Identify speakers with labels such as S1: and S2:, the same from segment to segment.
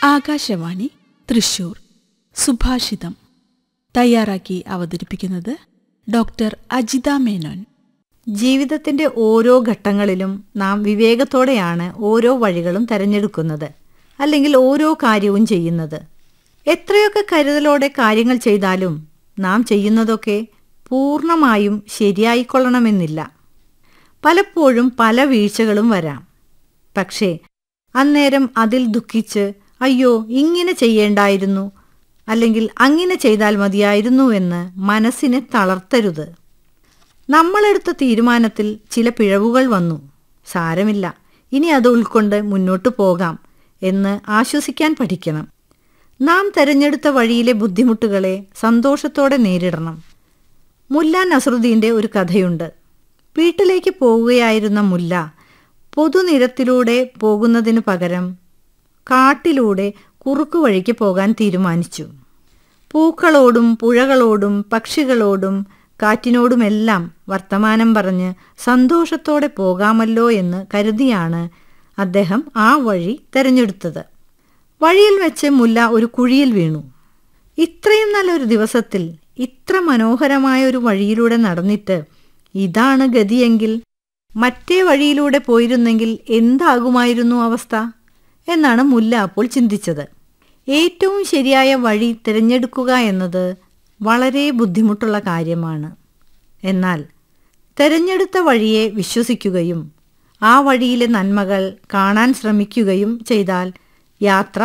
S1: ആകാശവാണി തൃശൂർ സുഭാഷിതം തയ്യാറാക്കി അവതരിപ്പിക്കുന്നത് ഡോക്ടർ അജിത മേനോൻ
S2: ജീവിതത്തിന്റെ ഓരോ ഘട്ടങ്ങളിലും നാം വിവേകത്തോടെയാണ് ഓരോ വഴികളും തിരഞ്ഞെടുക്കുന്നത് അല്ലെങ്കിൽ ഓരോ കാര്യവും ചെയ്യുന്നത് എത്രയൊക്കെ കരുതലോടെ കാര്യങ്ങൾ ചെയ്താലും നാം ചെയ്യുന്നതൊക്കെ പൂർണ്ണമായും ശരിയായിക്കൊള്ളണമെന്നില്ല പലപ്പോഴും പല വീഴ്ചകളും വരാം പക്ഷേ അന്നേരം അതിൽ ദുഃഖിച്ച് അയ്യോ ഇങ്ങനെ ചെയ്യേണ്ടായിരുന്നു അല്ലെങ്കിൽ അങ്ങനെ ചെയ്താൽ മതിയായിരുന്നു എന്ന് മനസ്സിനെ തളർത്തരുത് നമ്മളെടുത്ത തീരുമാനത്തിൽ ചില പിഴവുകൾ വന്നു സാരമില്ല ഇനി അത് ഉൾക്കൊണ്ട് മുന്നോട്ടു പോകാം എന്ന് ആശ്വസിക്കാൻ പഠിക്കണം നാം തെരഞ്ഞെടുത്ത വഴിയിലെ ബുദ്ധിമുട്ടുകളെ സന്തോഷത്തോടെ നേരിടണം മുല്ല നസറുദ്ദീൻ്റെ ഒരു കഥയുണ്ട് വീട്ടിലേക്ക് പോവുകയായിരുന്ന മുല്ല പൊതുനിരത്തിലൂടെ പോകുന്നതിനു പകരം കാട്ടിലൂടെ കുറുക്കു വഴിക്ക് പോകാൻ തീരുമാനിച്ചു പൂക്കളോടും പുഴകളോടും പക്ഷികളോടും കാറ്റിനോടുമെല്ലാം വർത്തമാനം പറഞ്ഞ് സന്തോഷത്തോടെ പോകാമല്ലോ എന്ന് കരുതിയാണ് അദ്ദേഹം ആ വഴി തെരഞ്ഞെടുത്തത് വഴിയിൽ വെച്ച് മുല്ല ഒരു കുഴിയിൽ വീണു ഇത്രയും നല്ലൊരു ദിവസത്തിൽ ഇത്ര മനോഹരമായ ഒരു വഴിയിലൂടെ നടന്നിട്ട് ഇതാണ് ഗതിയെങ്കിൽ മറ്റേ വഴിയിലൂടെ പോയിരുന്നെങ്കിൽ എന്താകുമായിരുന്നു അവസ്ഥ എന്നാണ് മുല്ല അപ്പോൾ ചിന്തിച്ചത് ഏറ്റവും ശരിയായ വഴി തിരഞ്ഞെടുക്കുക എന്നത് വളരെ ബുദ്ധിമുട്ടുള്ള കാര്യമാണ് എന്നാൽ തിരഞ്ഞെടുത്ത വഴിയെ വിശ്വസിക്കുകയും ആ വഴിയിലെ നന്മകൾ കാണാൻ ശ്രമിക്കുകയും ചെയ്താൽ യാത്ര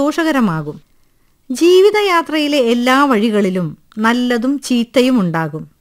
S2: സന്തോഷകരമാകും ജീവിതയാത്രയിലെ എല്ലാ വഴികളിലും നല്ലതും ചീത്തയും ഉണ്ടാകും